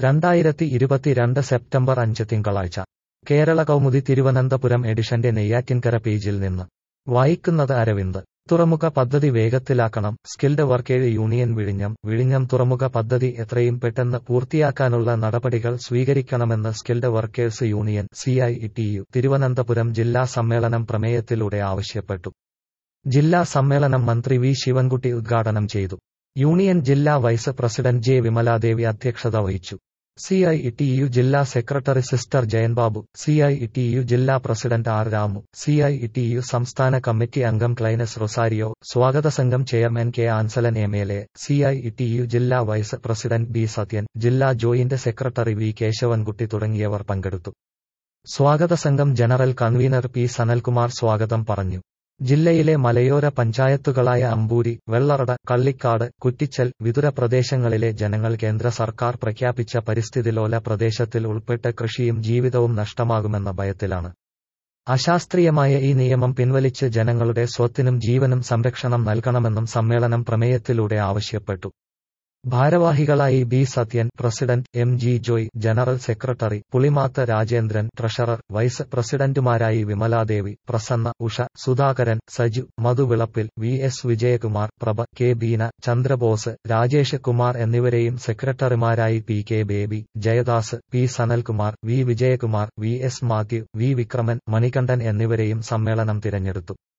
രണ്ടായിരത്തി ഇരുപത്തിരണ്ട് സെപ്റ്റംബർ അഞ്ച് തിങ്കളാഴ്ച കേരള കൗമുദി തിരുവനന്തപുരം എഡിഷന്റെ നെയ്യാറ്റിൻകര പേജിൽ നിന്ന് വായിക്കുന്നത് അരവിന്ദ് തുറമുഖ പദ്ധതി വേഗത്തിലാക്കണം സ്കിൽഡ് വർക്കേഴ് യൂണിയൻ വിഴിഞ്ഞം വിഴിഞ്ഞം തുറമുഖ പദ്ധതി എത്രയും പെട്ടെന്ന് പൂർത്തിയാക്കാനുള്ള നടപടികൾ സ്വീകരിക്കണമെന്ന് skilled workers union CITU Thiruvananthapuram ജില്ലാ സമ്മേളനം പ്രമേയത്തിലൂടെ ആവശ്യപ്പെട്ടു ജില്ലാ സമ്മേളനം മന്ത്രി വി ശിവൻകുട്ടി ഉദ്ഘാടനം ചെയ്തു യൂണിയൻ ജില്ലാ വൈസ് പ്രസിഡന്റ് ജെ വിമലാദേവി അധ്യക്ഷത വഹിച്ചു സിഐഇടിയു ജില്ലാ സെക്രട്ടറി സിസ്റ്റർ ജയൻബാബു സിഐഇടിയു ജില്ലാ പ്രസിഡന്റ് ആർ രാമു സിഐഇടിയു സംസ്ഥാന കമ്മിറ്റി അംഗം ക്ലൈനസ് റൊസാരിയോ സ്വാഗത സംഘം chairman K Anselan M L A CITU ജില്ലാ വൈസ് പ്രസിഡന്റ് ബി സത്യൻ ജില്ലാ ജോയിന്റ് സെക്രട്ടറി വി കേശവൻകുട്ടി തുടങ്ങിയവർ പങ്കെടുത്തു സ്വാഗത സംഘം ജനറൽ കൺവീനർ പി സനൽകുമാർ സ്വാഗതം പറഞ്ഞു ജില്ലയിലെ മലയോര പഞ്ചായത്തുകളായ അമ്പൂരി വെള്ളറട കള്ളിക്കാട് കുറ്റിച്ചൽ വിതുര പ്രദേശങ്ങളിലെ ജനങ്ങൾ കേന്ദ്ര സർക്കാർ പ്രഖ്യാപിച്ച പരിസ്ഥിതിലോല പ്രദേശത്തിൽ ഉൾപ്പെട്ട് കൃഷിയും ജീവിതവും നഷ്ടമാകുമെന്ന ഭയത്തിലാണ് അശാസ്ത്രീയമായ ഈ നിയമം പിൻവലിച്ച് ജനങ്ങളുടെ സ്വത്തിനും ജീവനും സംരക്ഷണം നൽകണമെന്നും സമ്മേളനം പ്രമേയത്തിലൂടെ ആവശ്യപ്പെട്ടു ഭാരവാഹികളായി B Sathyan president M G Joy general secretary Pulimath Rajendran treasurer vice പ്രസിഡന്റുമാരായി Vimaladevi Prasanna Usha Sudhakaran Saju Madhuvilappil V S Vijayakumar Prabha K Beena Chandrabose Rajesh Kumar എന്നിവരെയും സെക്രട്ടറിമാരായി P K Baby Jayadas P Sanalkumar V Vijayakumar V S Mathew V Vikraman Manikandan എന്നിവരെയും സമ്മേളനം തിരഞ്ഞെടുത്തു